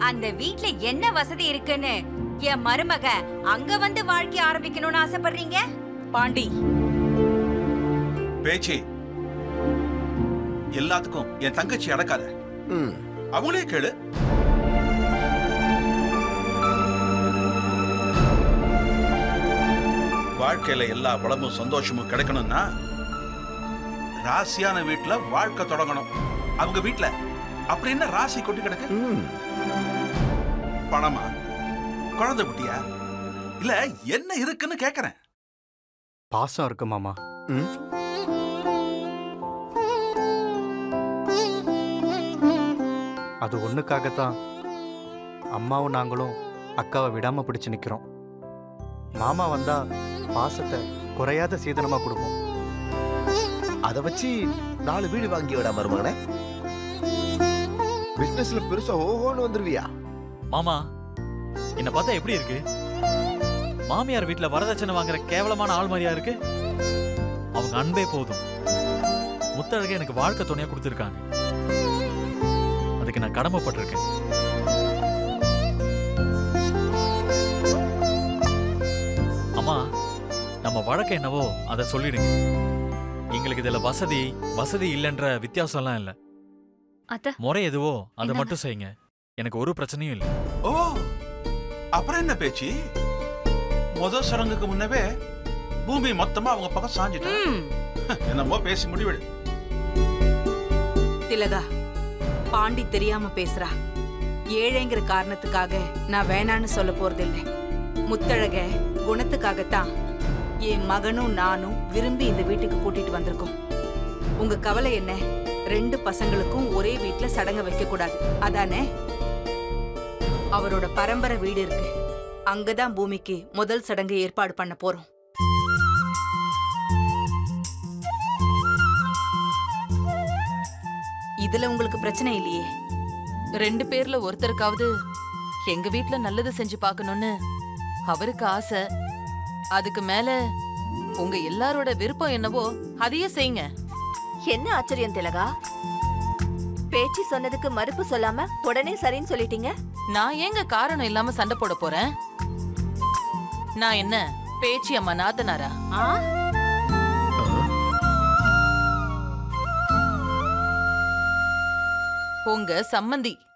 அந்த வீட்ல என்ன வசதி இருக்குன்னு என் மருமக அங்க வந்து வாழ்க்கை ஆரம்பிக்கணும்னு ஆசைப்படுறீங்க பாண்டி பேச்சு எல்லாத்துக்கும் என் தங்கச்சி அடக்காத ம் அவங்களே கேளு வாழ்க்கையில எல்லா வளமும் சந்தோஷமும் கிடைக்கணும்னா ராசியான வீட்டுல வாழ்க்கை தொடங்கணும் அவங்க வீட்டுல அப்படி என்ன ராசி கொட்டி கிடக்கு ம் பணமா குழந்தை குட்டியா இல்ல என்ன இருக்குன்னு கேக்குறேன் பாசம் இருக்கு மாமா ம் அது ஒண்ணுக்காகத்தான் அம்மாவும் நாங்களும் அக்காவை விடாம பிடிச்சு நிக்கிறோம் மாமா வந்தா பாசத்தை குறையாத சீதனமா கொடுப்போம் அதை வச்சு நாலு வீடு வாங்கி விட மருமகனே பிசினஸ்ல பெருசா ஓஹோன்னு வந்துருவியா மாமா என்ன பார்த்தா எப்படி இருக்கு மாமியார் வீட்ல வரதட்சணை வாங்குற கேவலமான ஆள் மாதிரியா இருக்கு அவங்க அன்பே போதும் முத்தழகை எனக்கு வாழ்க்கை துணையா கொடுத்துருக்காங்க அதுக்கு நான் கடமைப்பட்டிருக்கேன் அம்மா நம்ம வழக்கு என்னவோ அதை சொல்லிடுங்க எங்களுக்கு இதுல வசதி வசதி இல்லைன்ற வித்தியாசம்லாம் இல்ல அத்த முறை எதுவோ அதை இந்தாங்க. மட்டும் செய்யுங்க எனக்கு ஒரு பிரச்சனையும் இல்லை ஓ அப்புறம் என்ன பேச்சு முத சடங்குக்கு முன்னவே பூமி மொத்தமா அவங்க பக்கம் சாஞ்சிட்டா ம் என்னமோ பேசி முடிவெடு திலகா பாண்டி தெரியாம பேசுறா ஏழைங்கிற காரணத்துக்காக நான் வேணான்னு சொல்ல போறதில்லை முத்தழக குணத்துக்காகத்தான் என் மகனும் நானும் விரும்பி இந்த வீட்டுக்கு கூட்டிட்டு வந்திருக்கோம் உங்க கவலை என்ன ரெண்டு பசங்களுக்கும் ஒரே வீட்ல சடங்க வைக்க கூடாது அதானே அவரோட பரம்பரை வீடு இருக்கு அங்கதான் பூமிக்கு முதல் சடங்கு ஏற்பாடு பண்ண போறோம் இதுல உங்களுக்கு பிரச்சனை இல்லையே ரெண்டு பேர்ல ஒருத்தருக்காவது எங்க வீட்ல நல்லது செஞ்சு பார்க்கணும்னு அவருக்கு ஆசை அதுக்கு மேல உங்க எல்லாரோட விருப்பம் என்னவோ அதையே செய்யுங்க என்ன ஆச்சரியம் திலகா பேச்சு சொன்னதுக்கு மறுப்பு சொல்லாம உடனே சரின்னு சொல்லிட்டீங்க நான் ஏங்க காரணம் இல்லாம சண்டை போட போறேன் நான் என்ன பேச்சி அம்மா நாத்தனாரா ஆ உங்க சம்மந்தி